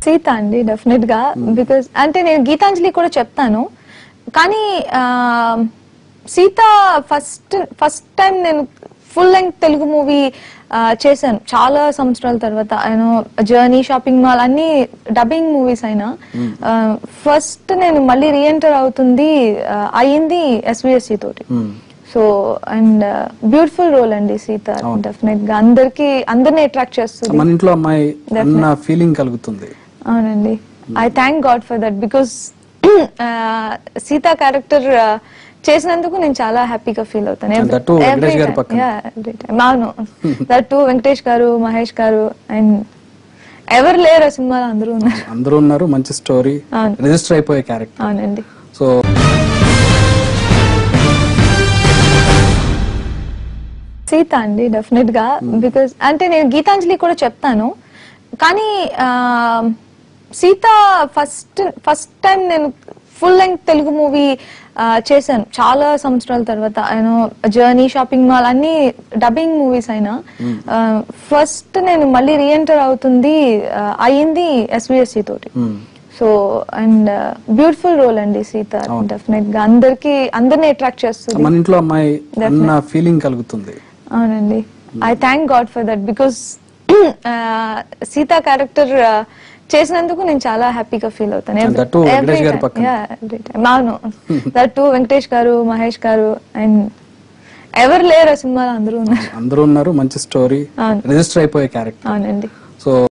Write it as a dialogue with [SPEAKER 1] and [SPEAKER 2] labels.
[SPEAKER 1] సీత అండి డెఫినెట్ గా బికాస్ అంటే నేను గీతాంజలి కూడా చెప్తాను కానీ ఆ, సీత ఫస్ట్ ఫస్ట్ టైం నేను ఫుల్ లెంగ్త్ తెలుగు మూవీ చేశాను చాలా సంవత్సరాల తర్వాత ఆయన జర్నీ షాపింగ్ మాల్ అన్ని డబ్బింగ్ మూవీస్ అయినా ఫస్ట్ నేను మళ్ళీ రీఎంటర్ అవుతుంది ఆ, అయ్యింది ఎస్విఎస్సి తోటి సో అండ్ బ్యూటిఫుల్ రోల్ అండి సీత డెఫినెట్ గా అందరికి అందరిని అట్రాక్ట్ చేస్తుంది
[SPEAKER 2] మన ఇంట్లో అమ్మాయి అన్న ఫీలింగ్ కలుగుతుంది
[SPEAKER 1] అవునండి I thank God for that because Sita character చేసినందుకు నేను చాలా హ్యాపీగా ఫీల్ అవుతాను
[SPEAKER 2] And that too వెంకటేష్ గారి పక్కన.
[SPEAKER 1] అవును దట్ టూ వెంకటేష్ గారు మహేష్ గారు అండ్ ఎవరు లేరు ఆ సినిమాలో అందరూ ఉన్నారు
[SPEAKER 2] అందరూ ఉన్నారు మంచి స్టోరీ
[SPEAKER 1] అవును.
[SPEAKER 2] రిజిస్టర్ అయిపోయే క్యారెక్టర్
[SPEAKER 1] అవునండి
[SPEAKER 2] సో
[SPEAKER 1] సీత అండి డెఫినెట్ గా బికాస్ అంటే నేను గీతాంజలి కూడా చెప్తాను కానీ ఆ, సీత ఫస్ట్ ఫస్ట్ టైం నేను ఫుల్ లెంగ్త్ తెలుగు మూవీ చేశాను చాలా సంవత్సరాల తర్వాత ఆయన జర్నీ షాపింగ్ మాల్ అన్ని డబ్బింగ్ మూవీస్ అయినా ఫస్ట్ నేను మళ్ళీ రీఎంటర్ అవుతుంది ఆ, అయ్యింది ఎస్విఎస్సి తోటి సో అండ్ బ్యూటిఫుల్ రోల్ అండి సీత డెఫినెట్ గా అందరికి అందరిని అట్రాక్ట్ చేస్తుంది
[SPEAKER 2] మన ఇంట్లో అమ్మాయి అన్న ఫీలింగ్ కలుగుతుంది
[SPEAKER 1] అవునండి I thank God for that because Sita character చేసినందుకు నేను చాలా హ్యాపీగా ఫీల్ అవుతాను
[SPEAKER 2] And that too వెంకటేష్ గారి పక్కన.
[SPEAKER 1] అవును దట్ టూ వెంకటేష్ గారు మహేష్ గారు అండ్ ఎవరు లేరు ఆ సినిమాలో అందరూ ఉన్నారు
[SPEAKER 2] అందరూ ఉన్నారు మంచి స్టోరీ
[SPEAKER 1] అవును.
[SPEAKER 2] రిజిస్టర్ అయిపోయే క్యారెక్టర్
[SPEAKER 1] అవునండి
[SPEAKER 2] సో